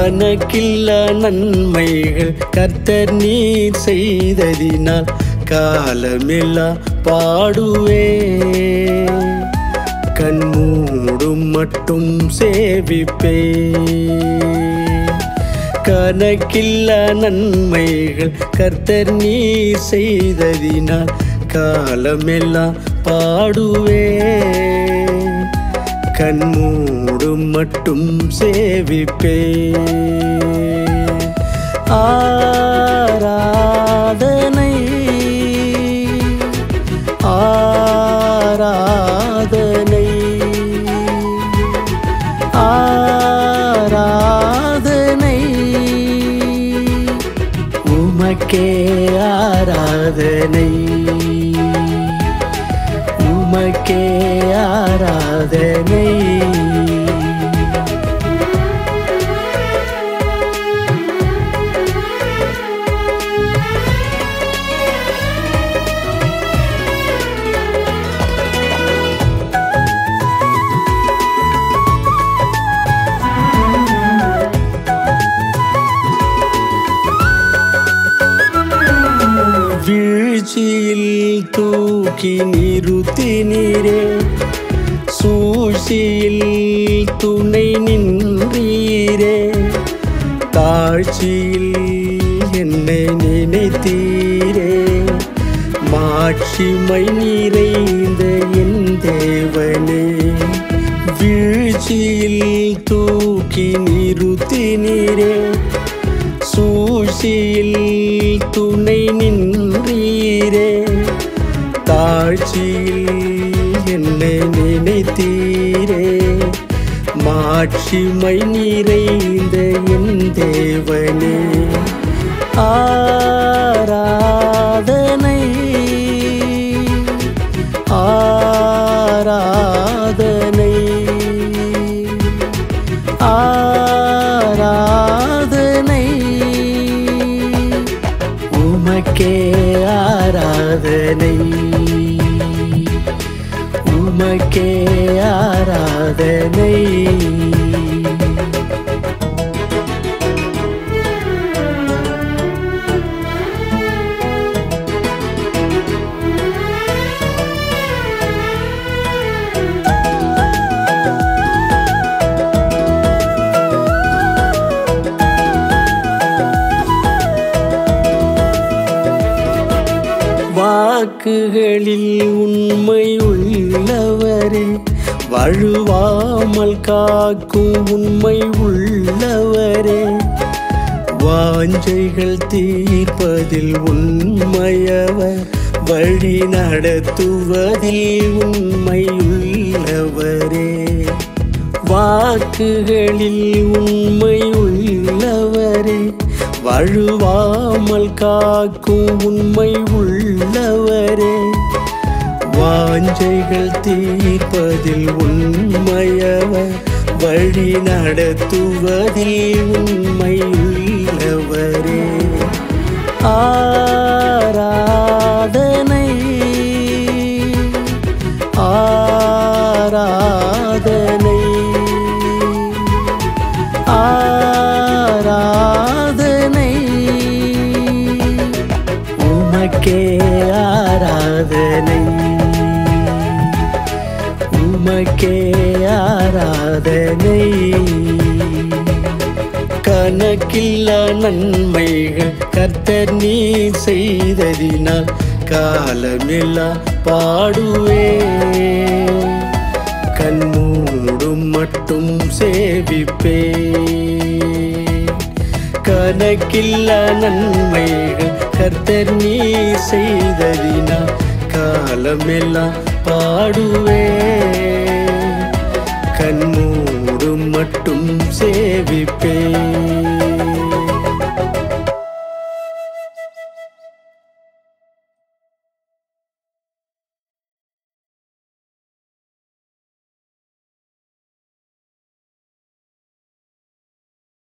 கணக்கில்ல நன்மைகள் கர்த்தர் நீர் செய்ததினால் காலமெல்லாம் பாடுவே கண்மூடும் மட்டும் சேவிப்பே கணக்கில்ல நன்மைகள் கர்த்தர் நீர் செய்ததினால் காலமெல்லாம் பாடுவே கண்மூடும் மட்டும் சேவிப்பே ஆராதனை ஆராதனை ஆராதனை உமக்கே ஆராதனை உமக்கே ஆராதனை வீழ்ச்சியில் தூக்கி நிறுத்தினீரே சூழ்ச்சியில் துணை நின்றீரே தாழ்ச்சியில் என்னை நினைத்தீரே மாட்சிமை நிறைந்த என் தேவனே வீழ்ச்சியில் தூக்கி நிறுத்தினீரே சூழ்ச்சியில் துணை நின்றீரே தாழ்ச்சியில் என்னை நினைத்தீரே மாட்சிமை நிறைந்த என் தேவனே ஆராதனை ஆராதனை ஆராதனை உமக்கே ஆராதனை உமக்கே ஆராதனை வாக்குகளில் உண்மை உள்ளவரே வழுவாமல் காக்கும் உண்மை உள்ளவரே வாஞ்சைகள் தீர்ப்பதில் உண்மையவர் வழி நடத்துவதில் உண்மையுள்ளவரே வாக்குகளில் உண்மை உள்ளவரே வழுவாமல் காக்கும் உண்மை உள்ளவரே வாஞ்சைகள் தீர்ப்பதில் உண்மையவர் வழி நடத்துவதில் உண்மையுள்ளவரே ஆராதனை ஆராதனை ஆராதனை உமக்கே ஆராதனை உமக்கே ஆராதனை கணக்கில்லா நன்மைகள் கர்த்தர் நீ செய்ததினால் காலமெல்லாம் பாடுவே கண்மூடும் மட்டும் சேவிப்பே கணக்கில்லா நன்மைகள் கர்த்தர் நீ செய்ததினால் காலமெல்லாம் பாடுவே கண்மூடும் மட்டும் சேவிப்பே